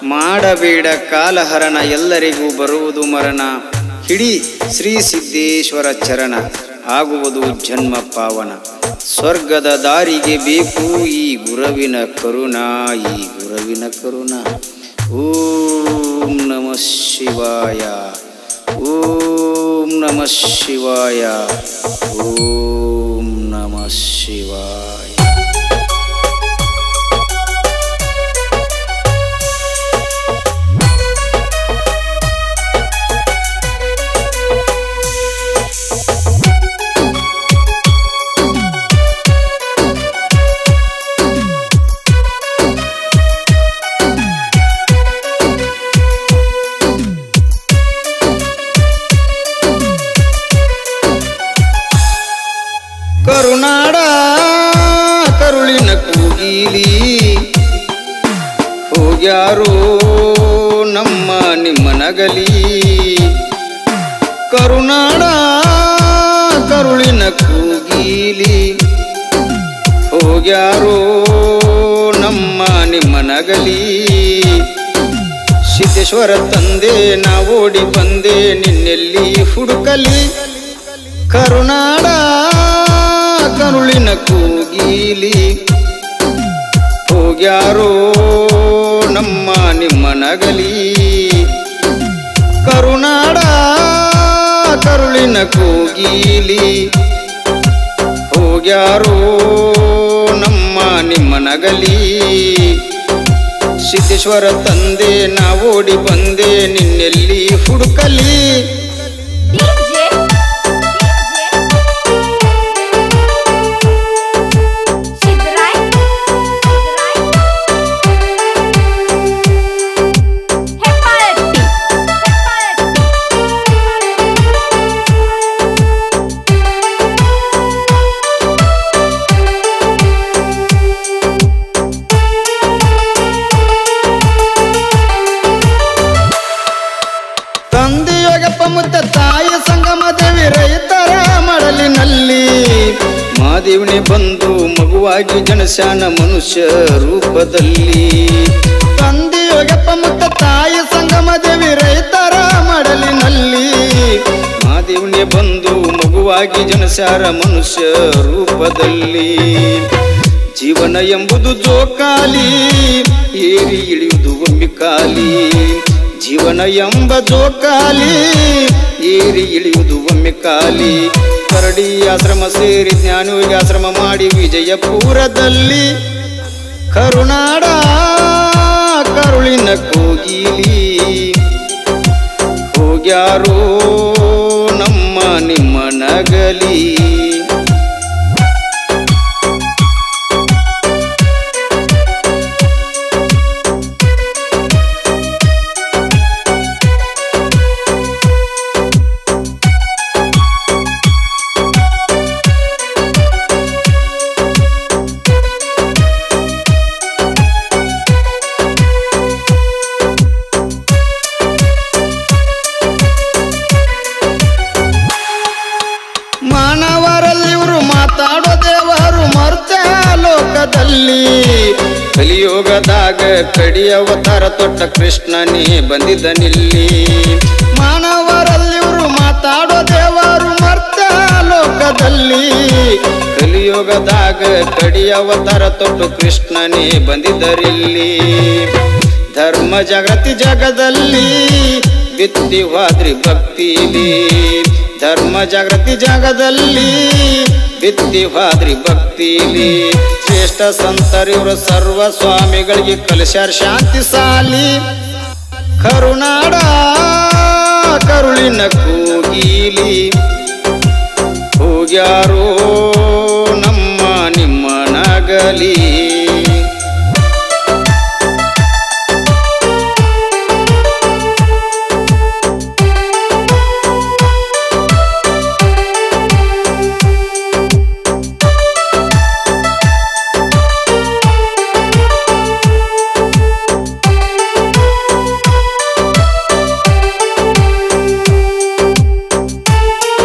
ಮಾಡಬೇಡ ಕಾಲಹರಣ ಎಲ್ಲರಿಗೂ ಬರುವುದು ಮರಣ ಹಿಡಿ ಶ್ರೀ ಸಿದ್ದೇಶ್ವರ ಚರಣ ಆಗುವುದು ಜನ್ಮ ಪಾವನ ಸ್ವರ್ಗದ ದಾರಿಗೆ ಬೇಕು ಈ ಗುರವಿನ ಕರುಣ ಈ ಗುರವಿನ ಕರುಣ ಓಂ ನಮಃ ಶಿವಾಯ ಓಂ ನಮಃ ಶಿವಾಯ ಓಂ ನಮಃ ಶಿವಾಯ ಕರುನಾಡ ಕರುಳಿನ ಕೂಗಿಲಿ ಹೋಗ್ಯಾರೋ ನಮ್ಮ ನಿಮ್ಮ ನಗಲಿ ಕರುನಾಡ ಕರುಳಿನ ಕೂಗಿಲಿ ಹೋಗ್ಯಾರೋ ನಮ್ಮ ನಿಮ್ಮ ನಗಲಿ ಸಿದ್ದೇಶ್ವರ ತಂದೆ ನಾ ಓಡಿ ಬಂದೆ ನಿನ್ನೆಲ್ಲಿ ಹುಡುಕಲಿ ಕರುನಾಡ ಕರುಳಿನ ಕೂಗಿಲಿ ಹೋಗ್ಯಾರೋ ನಮ್ಮ ನಿಮ್ಮ ನಗಲಿ ಕರುನಾಡ ಕರುಳಿನ ಕೂಗಿಲಿ ಹೋಗ್ಯಾರೋ ನಮ್ಮ ನಿಮ್ಮ ನಗಲಿ ಸಿದ್ದೇಶ್ವರ ತಂದೆ ನಾ ಓಡಿ ಬಂದೆ ನಿನ್ನೆಲ್ಲಿ ಹುಡುಕಲಿ DJ ಶಿವರಾಯ್ ಹೆಬ್ಬಾಳಟ್ಟಿ ತಂದೆಯೊಗಪ್ಪ ಮುತ್ತ ತಾಯಿ ಸಂಗಮ ದೇವಿ ರೈತರ ಮಳಲಿನಲ್ಲಿ ಮಾದೇವನೇ ಬಂದು ಮಗುವಾಗಿ ಜನಸ್ಯಾನ ಮನುಷ್ಯ ರೂಪದಲ್ಲಿ ತಂದೆಯೊಗಪ್ಪ ಮುತ್ತ ತಾಯಿ ಸಂಗಮ ದೇವಿ ರೈತರ ಮಡಲಿನಲ್ಲಿ ಮಾದೇವನೇ ಬಂದು ಮಗುವಾಗಿ ಜನಸ್ಯಾರ ಮನುಷ್ಯ ರೂಪದಲ್ಲಿ ಜೀವನ ಎಂಬುದು ಜೋಕಾಲಿ ಏರಿ ಇಳಿಯುವುದು ಒಮ್ಮೆ ಕಾಲಿ ಜೀವನ ಎಂಬ ಜೋಕಾಲಿ ಏರಿ ಇಳಿಯುವುದು ಒಮ್ಮೆ ಕಾಲಿ ಕರಡಿ ಆಶ್ರಮ ಸೇರಿ ಜ್ಞಾನೋಗಿ ಆಶ್ರಮ ಮಾಡಿ ವಿಜಯಪುರದಲ್ಲಿ ಕರುನಾಡ ಕರುಳಿನ ಕೋಗಿಲಿ ಹೋಗ್ಯಾರೋ ನಮ್ಮ ನಿಮ್ಮ ನಗಲಿ ಮಾನವರಲ್ಲಿ ಇವರು ಮಾತಾಡೋ ದೇವರು ಮರ್ತ ಲೋಕದಲ್ಲಿ ಕಲಿಯೋಗದಾಗ ಕಡಿ ಅವತಾರ ತೊಟ್ಟ ಕೃಷ್ಣನೇ ಬಂದಿದ್ದನಿಲ್ಲಿ ಮಾನವರಲ್ಲಿ ಇವರು ಮಾತಾಡೋ ದೇವರು ಮರ್ತ ಲೋಕದಲ್ಲಿ ಕಲಿಯೋಗದಾಗ ಕಡಿ ಅವತಾರ ತೊಟ್ಟು ಕೃಷ್ಣನೇ ಬಂದಿದ್ದರಿಲ್ಲಿ ಧರ್ಮ ಜಾಗೃತಿ ಜಗದಲ್ಲಿ ಬಿತ್ತಿ ಹೋದ್ರಿ ಭಕ್ತಿಲಿ ಧರ್ಮ ಜಾಗೃತಿ ಜಾಗದಲ್ಲಿ ಬಿತ್ತಿ ಹೋದ್ರಿ ಭಕ್ತಿಲಿ ಶ್ರೇಷ್ಠ ಸಂತರಿವರು ಸರ್ವ ಸ್ವಾಮಿಗಳಿಗೆ ಕಲಶಾರ ಶಾಂತಿ ಸಾಲಿ ಕರುನಾಡ ಕರುಳಿನ ಕೂಗಿಲಿ ಹೋಗ್ಯಾರೋ ನಮ್ಮ ನಿಮ್ಮ ನಗಲಿ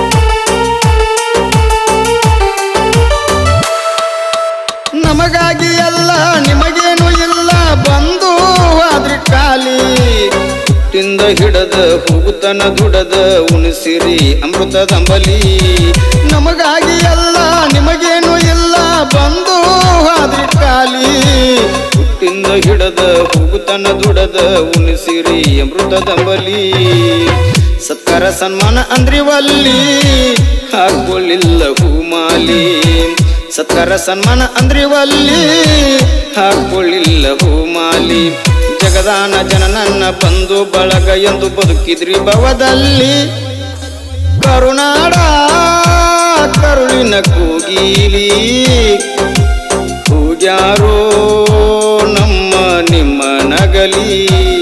ನಮಗಾಗಿ ಹಿಡದ ಹೋಗುತನ ದುಡದ ಉಣಿಸಿರಿ ಅಮೃತದಂಬಲಿ ನಮಗಾಗಿ ಎಲ್ಲ ನಿಮಗೇನು ಇಲ್ಲ ಬಂದು ಹಾದ್ರಿ ಖಾಲಿ ಹುಟ್ಟಿಂದ ಹಿಡದ ಹೋಗುತನ ದುಡದ ಉಣಿಸಿರಿ ಅಮೃತದಂಬಲಿ ಸತ್ಕಾರ ಸನ್ಮಾನ ಅಂದ್ರಿವಲ್ಲಿ ಹಾಕೊಳ್ಳಿಲ್ಲ ಹೂಮಾಲಿ ಸತ್ಕಾರ ಸನ್ಮಾನ ಅಂದ್ರಿವಲ್ಲಿ ಹಾಕೊಳ್ಳಿಲ್ಲ ಹೂಮಾಲಿ ಜಗದಾನ ಜನ ನನ್ನ ಬಂಧು ಬಳಗ ಎಂದು ಬದುಕಿದ್ರಿ ಭವದಲ್ಲಿ ಕರುನಾಡ ಕರುಳಿನ ಕೂಗೀಲಿ ಕೂಗ್ಯಾರೋ ನಮ್ಮ ನಿಮ್ಮ ನಗಲಿ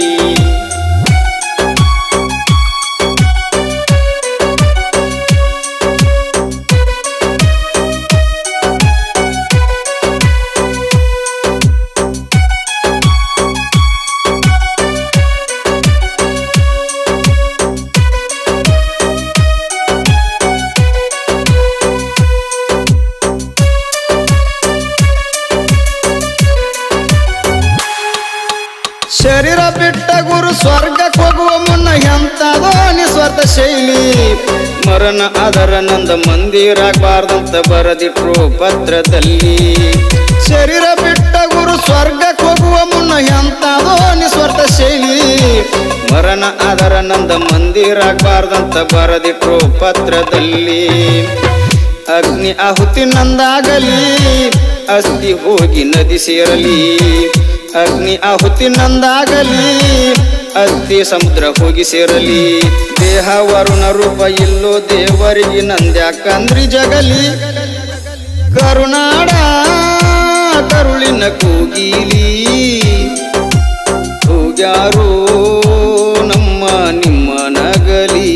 ಶರೀರ ಬಿಟ್ಟ ಗುರು ಸ್ವರ್ಗಕ್ಕೆ ಹೋಗುವ ಮುನ್ನ ಎಂತದೋ ನಿಸ್ವಾರ್ಥ ಶೈಲಿ ಮರಣ ಅದರ ನಂದ ಮಂದಿರಾಗಬಾರ್ದಂತ ಬರದಿಟ್ರು ಪತ್ರದಲ್ಲಿ ಶರೀರ ಬಿಟ್ಟ ಗುರು ಸ್ವರ್ಗಕ್ಕೆ ಹೋಗುವ ಮುನ್ನ ಎಂತದೋ ನಿಸ್ವಾರ್ಥ ಶೈಲಿ ಮರಣ ಅದರ ನಂದ ಮಂದಿರಾಗಬಾರ್ದಂತ ಬರದಿಟ್ರು ಪತ್ರದಲ್ಲಿ ಅಗ್ನಿ ಆಹುತಿ ನಂದಾಗಲಿ ಅಸ್ಥಿ ಹೋಗಿ ನದಿ ಸೇರಲಿ ಅಗ್ನಿ ಆಹುತಿ ನಂದಾಗಲಿ ಅಸ್ಥಿ ಸಮುದ್ರ ಹೋಗಿ ಸೇರಲಿ ದೇಹ ವರುಣ ರೂಪ ಇಲ್ಲೋ ದೇವರಿಗೆ ನಂದ್ಯಾಕಂದ್ರಿ ಜಗಲಿ ಕರುನಾಡ ಕರುಳಿನ ಕೂಗಿಲಿ ಕೂಗ್ಯಾರೋ ನಮ್ಮ ನಿಮ್ಮ ನಗಲಿ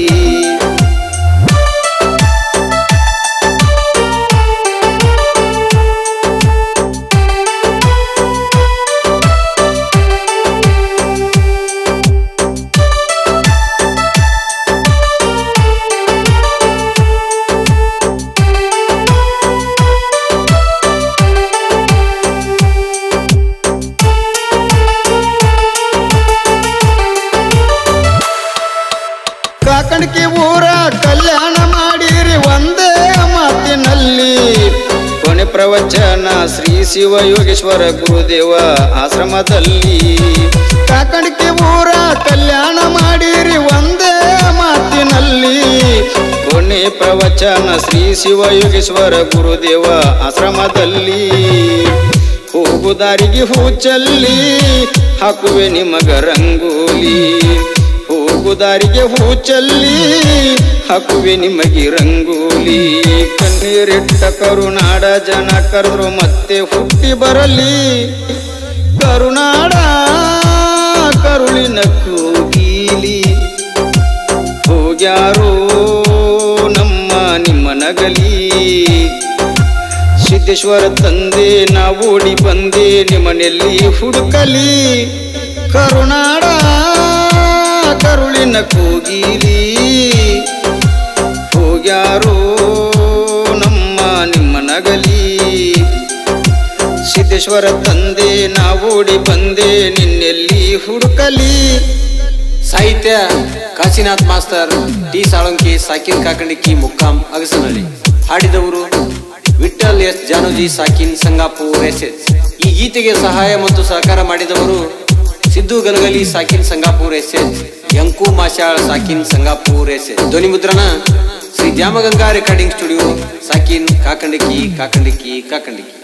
ಕಾಕಣಿಕೆ ಊರ ಕಲ್ಯಾಣ ಮಾಡಿರಿ ಒಂದೇ ಮಾತಿನಲ್ಲಿ ಕೊನೆ ಪ್ರವಚನ ಶ್ರೀ ಶಿವ ಯೋಗೇಶ್ವರ ಗುರುದೇವ ಆಶ್ರಮದಲ್ಲಿ ಕಾಕಣಿಕೆ ಊರ ಕಲ್ಯಾಣ ಮಾಡಿರಿ ಒಂದೇ ಮಾತಿನಲ್ಲಿ ಕೊನೆ ಪ್ರವಚನ ಶ್ರೀ ಶಿವ ಯೋಗೇಶ್ವರ ಗುರುದೇವ ಆಶ್ರಮದಲ್ಲಿ ಹೋಗು ದಾರಿಗೆ ಹೂ ಚೆಲ್ಲಿ ಹಾಕುವೆ ನಿಮಗ ರಂಗೋಲಿ ಹೋಗು ದಾರಿಗೆ ಹೂ ಚೆಲ್ಲಿ ಹಾಕುವೆ ನಿಮಗೆ ರಂಗೋಲಿ ಕಣ್ಣೀರಿಟ್ಟ ಕರುನಾಡ ಜನ ಕರೆದ್ರು ಮತ್ತೆ ಹುಟ್ಟಿ ಬರಲಿ ಕರುನಾಡ ಕರುಳಿನ ಕೂಗೀಲಿ ಹೋಗ್ಯಾರೋ ನಮ್ಮ ನಿಮ್ಮ ನಗಲಿ ಸಿದ್ದೇಶ್ವರ ತಂದೆ ನಾವು ಓಡಿ ಬಂದೆ ನಿಮ್ಮನೆಯಲ್ಲಿ ಹುಡುಕಲಿ ಕರುನಾಡ ಕರುಳಿನ ಕೂಗಿಲಿ ಹೋಗ್ಯಾರೋ ನಮ್ಮ ನಿಮ್ಮ ನಗಲಿ ಸಿದ್ದೇಶ್ವರ ತಂದೆ ನಾವು ಓಡಿ ಬಂದೆ ನಿನ್ನೆಲ್ಲಿ ಹುಡುಕಲಿ ಸಾಹಿತ್ಯ ಕಾಶಿನಾಥ್ ಮಾಸ್ತರ್ ಟಿ ಸಾಳಂಕಿ ಸಾಕಿನ್ ಕಾಕಂಡಿಕ್ಕಿ ಮುಕ್ಕಾಂ ಅಗಸನಹಳ್ಳಿ ಹಾಡಿದವರು ವಿಠಲ್ ಎಸ್ ಜಾನೋಜಿ ಸಾಕಿನ್ ಸಂಗಾಪುರ್ ಎಸ್ ಎಸ್ ಈ ಗೀತೆಗೆ ಸಹಾಯ ಮತ್ತು ಸಹಕಾರ ಮಾಡಿದವರು ಸಿದ್ದು ಗಲಗಲಿ ಸಾಕಿನ್ ಸಂಗಾಪುರ್ ಎಸ್ ಎಸ್ ಯಂಕು ಮಾಶಾಳ್ ಸಾಕಿನ್ ಸಂಗಾಪುರ್ ಎಸ್ ಎಸ್ ಧ್ವನಿ ಮುದ್ರಣ ಶ್ರೀ ದ್ಯಾಮಗಂಗಾ ರೆಕಾರ್ಡಿಂಗ್ ಸ್ಟುಡಿಯೋ ಸಾಕಿನ್ ಕಾಕಂಡಿಕ್ಕಿ ಕಾಕಂಡಿಕ್ಕಿ ಕಾಕಂಡಿಕ್ಕಿ